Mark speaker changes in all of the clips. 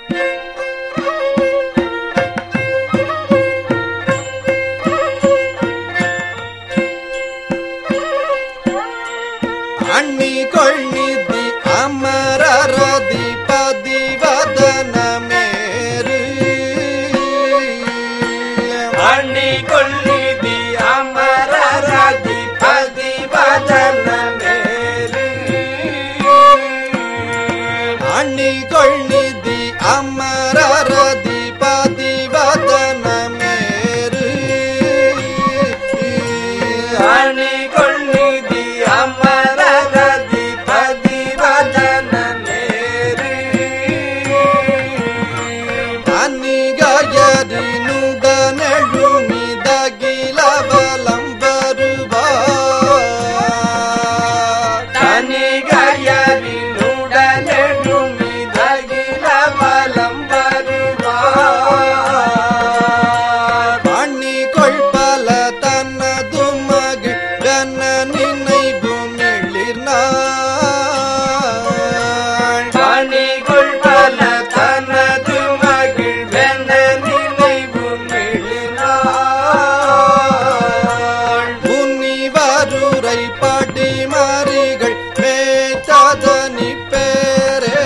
Speaker 1: அண்ணி கொள்நிதி அமரரதி பதிவதன மேரு
Speaker 2: அணி கொள்ளிதி அமரராதி பதிவதன மேரு
Speaker 1: அண்ணி கொள்நிதி அமரரதி பதிவதன மேரு
Speaker 2: அணி கொள்ளிதி அமரராதி பதிவதன மேரு
Speaker 1: அன்னிகயரினுடனெழுமிதகிலவலம் வருவார்
Speaker 2: தனிகயரினுடனெழுமிதகில பலம் வருவார்
Speaker 1: அண்ணி கொள்பல தன்னது மகிழ் கன நினைவு மிளிர்னாள்
Speaker 2: பணிகுள் பல தனது மகிழ்வென நினைவு மிளினாள்
Speaker 1: முனிவருரை படிமறிகள் மேய்த்ததனி பேரே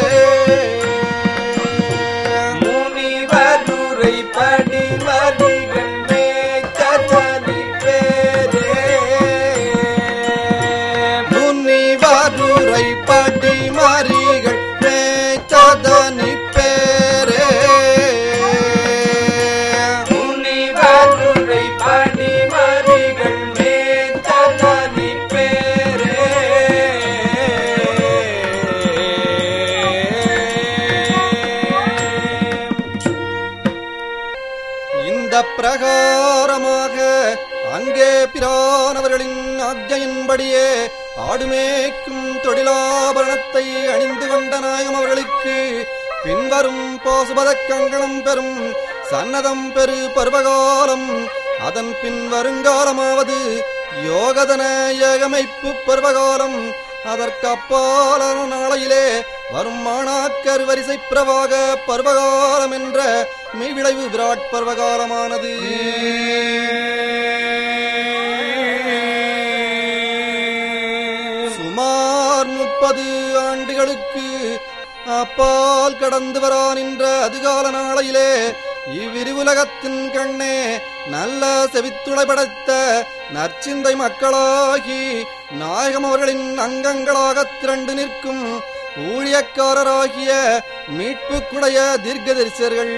Speaker 2: முனிவருரை படிமதிகள் மேய்த்தனி பேரே
Speaker 1: முனிவருரை படிமறிகள் மேய்த்ததனி பேரே
Speaker 2: முனிவருரை படிமதிகள் மேய்த்தனி பேரே
Speaker 1: இந்த பிரகாரமாக அங்கே பிரானவர்களின் ஆக்ஞையின்படியே ஆடுமேய்க்கும் தொழிலாபரணத்தை அணிந்து கொண்ட நாயகம் அவர்களுக்கு பின்வரும் பாசுபத கங்கணம் பெறும் சன்னதம் பெரு பருவகாலம் அதன் பின் வருங்காலமாவது யோகதன ஏகமைப்பு பருவகாலம் அதற்கு அப்பாலான நாளையிலே வரும் மாணாக்கர் வரிசை பிரவாக பருவகாலம் என்ற மெய்விளைவு விராட் பருவகாலமானது சுமார் முப்பது ஆண்டுகளுக்கு அப்பால் கடந்து வரா நின்ற அதிகால நாளையிலே இவ்விரிவுலகத்தின் கண்ணே நல்ல செவித்துளை படைத்த நற்சிந்தை மக்களாகி நாயகம் அவர்களின் அங்கங்களாகத் திரண்டு நிற்கும் ஊழியக்காரராகிய மீட்புக்குடைய தீர்க்கதரிசர்கள்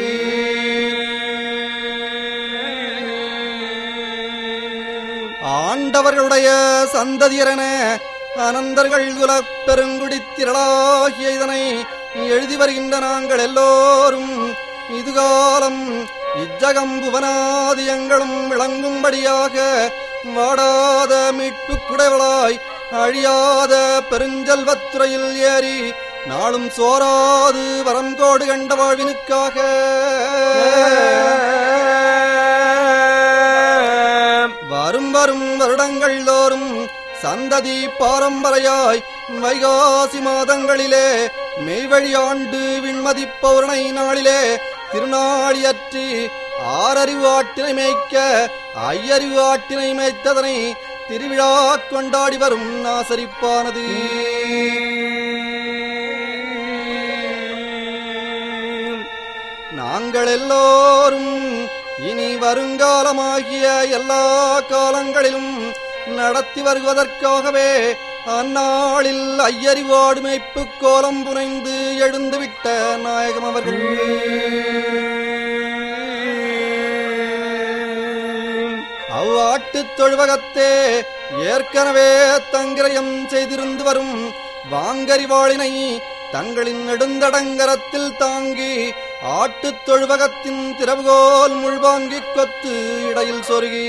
Speaker 1: ஆண்டவர்களுடைய சந்ததியரென அனந்தர்கள் குலப் பெருங்குடித் திரளாகிய இதனை எழுதி வருகின்ற நாங்கள் எல்லோரும் இதுகாலம் இஜகம் புவனாதியங்களும் விளங்கும்படியாக வாடாத மீட்புக் குடைவளாய் அழியாத பெருஞ்செல்வத்துறையில் ஏறி நாளும் சோராது வரங்கோடு கண்ட வாழ்வினுக்காக வரும் வரும் வருடங்கள் தோறும் சந்ததி பாரம்பரையாய் வைகாசி மாதங்களிலே மெய்வழி ஆண்டு விண்மதி பௌர்ணை நாளிலே திருநாளியற்றி ஆறறிவு ஆட்டினை மேய்க்க ஐயறிவு ஆட்டினை மேய்த்ததனை திருவிழா கொண்டாடி வரும் நாசரிப்பானது நாங்கள் எல்லோரும் இனி வருங்காலமாகிய எல்லா காலங்களிலும் நடத்தி வருவதற்காகவே அந்நாளில் ஐயறிவாடு மேய்ப்பு கோலம் புனைந்து எழுந்துவிட்ட நாயகம் அவர்கள் அவ்வாட்டுத் தொழுவகத்தே ஏற்கனவே தங்கிரயம் செய்திருந்து வரும் வாங்கரிவாளினை தங்களின் நெடுந்தடங்கரத்தில் தாங்கி ஆட்டுத் தொழுவகத்தின் திறவுகோல் முள்வாங்கிக் கொத்து இடையில் சொருகி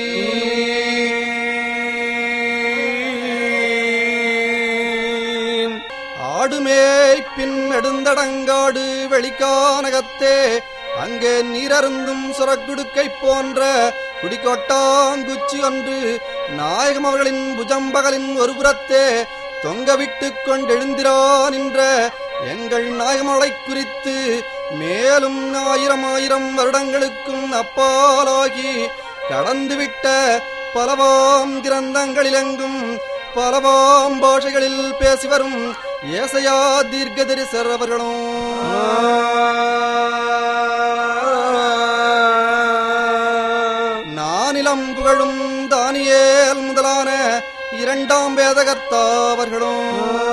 Speaker 1: ஆடுமேய் பின் நெடுந்தடங்காடு வெளிக்கானகத்தே அங்கே நீரருந்தும் சுரக்குடுக்கை போன்ற குடிக்கொட்டாங்குச்சி ஒன்று நாயகம் அவர்களின் புஜம்பகலின் ஒரு புறத்தே தொங்கவிட்டுக் கொண்டெழுந்திரா நின்ற எங்கள் நாயகமலை குறித்து மேலும் ஆயிரம் ஆயிரம் வருடங்களுக்கும் அப்பாலாகி கடந்துவிட்ட பலவாம் கிரந்தங்களிலெங்கும் பலவாம் பாஷைகளில் பேசி வரும் ஏசையா தீர்க்கதரிசர் அவர்களும் நானிலம் புகழும் தானியேல் முதலான இரண்டாம் வேதகர்த்தா அவர்களும்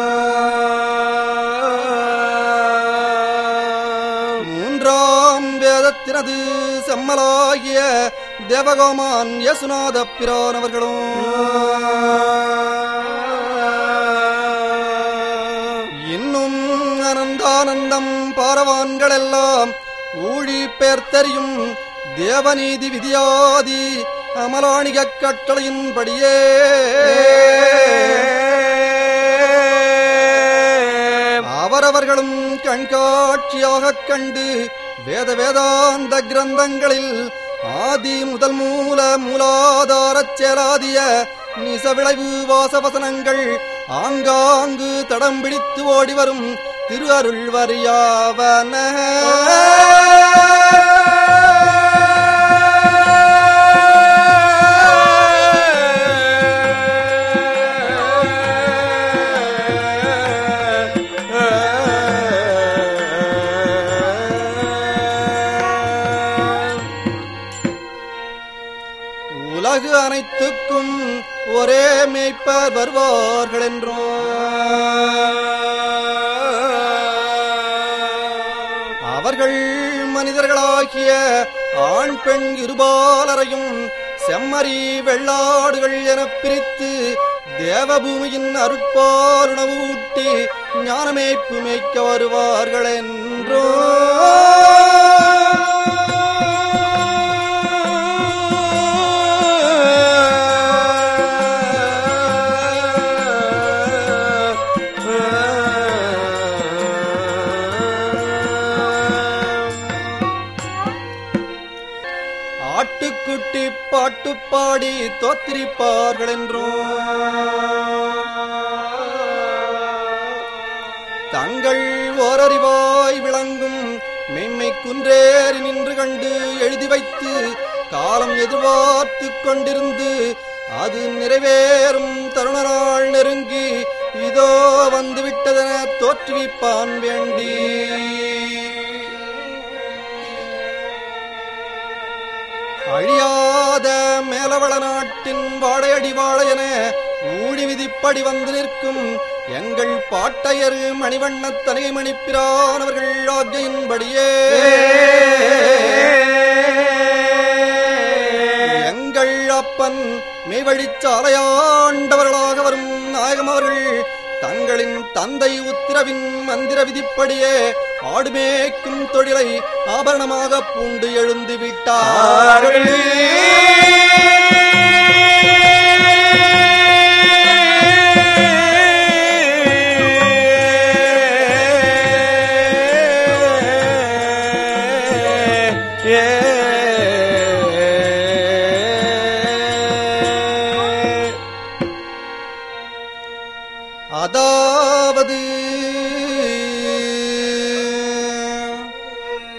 Speaker 1: மூன்றாம் வேதத்தினது செம்மலாகிய தேவகோமான் யசுநாத பிரானவர்களும் இன்னும் அனந்தானந்தம் பாரவான்கள் எல்லாம் ஊழி பேர்த்தறியும் தேவநீதி விதியாதி அமலாணிகக் கட்டளையின்படியே அவரவர்களும் கண்காட்சியாகக் கண்டு வேத வேதாந்த கிரந்தங்களில் ஆதி முதல் மூல மூலாதாரச் செயலாதிய நிச விளைவு வாசவசனங்கள் ஆங்காங்கு தடம் பிடித்து ஓடி வரும் திரு அருள் வரியாவன உலகு அனைத்துக்கும் ஒரே மேய்ப்பர் வருவார்கள் என்றும் அவர்கள் மனிதர்களாகிய ஆண் பெண் இருபாலரையும் செம்மறி வெள்ளாடுகள் எனப் பிரித்து தேவபூமியின் அருட்பாருணவு ஊட்டி ஞானமேய்ப்பு மேய்க்க வருவார்கள் ஆட்டுக்குட்டி பாட்டு பாடி தோத்திரிப்பார்கள் என்றும் தங்கள் ஓரறிவாய் விளங்கும் மெய்மை குன்றேறி நின்று கண்டு எழுதி வைத்து காலம் எதிர்பார்த்து கொண்டிருந்து அது நிறைவேறும் தருண நாள் நெருங்கி இதோ வந்துவிட்டதென தோற்றுவிப்பான் வேண்டி அழியாத மேலவள நாட்டின் வாழையடி வாழ என ஊழி விதிப்படி வந்து நிற்கும் எங்கள் பாட்டையர் மணிவண்ணத் தனிகை மணிப்பிரானவர்கள் ஆக்கையின்படியே எங்கள் அப்பன் மெய்வழிச்சாலையாண்டவர்களாக வரும் நாயகம் அவர்கள் தங்களின் தந்தை உத்திரவின் மந்திர விதிப்படியே ஆடுமேக்கும் தொழிலை ஆபரணமாக பூண்டு எழுந்து விட்டார்கள்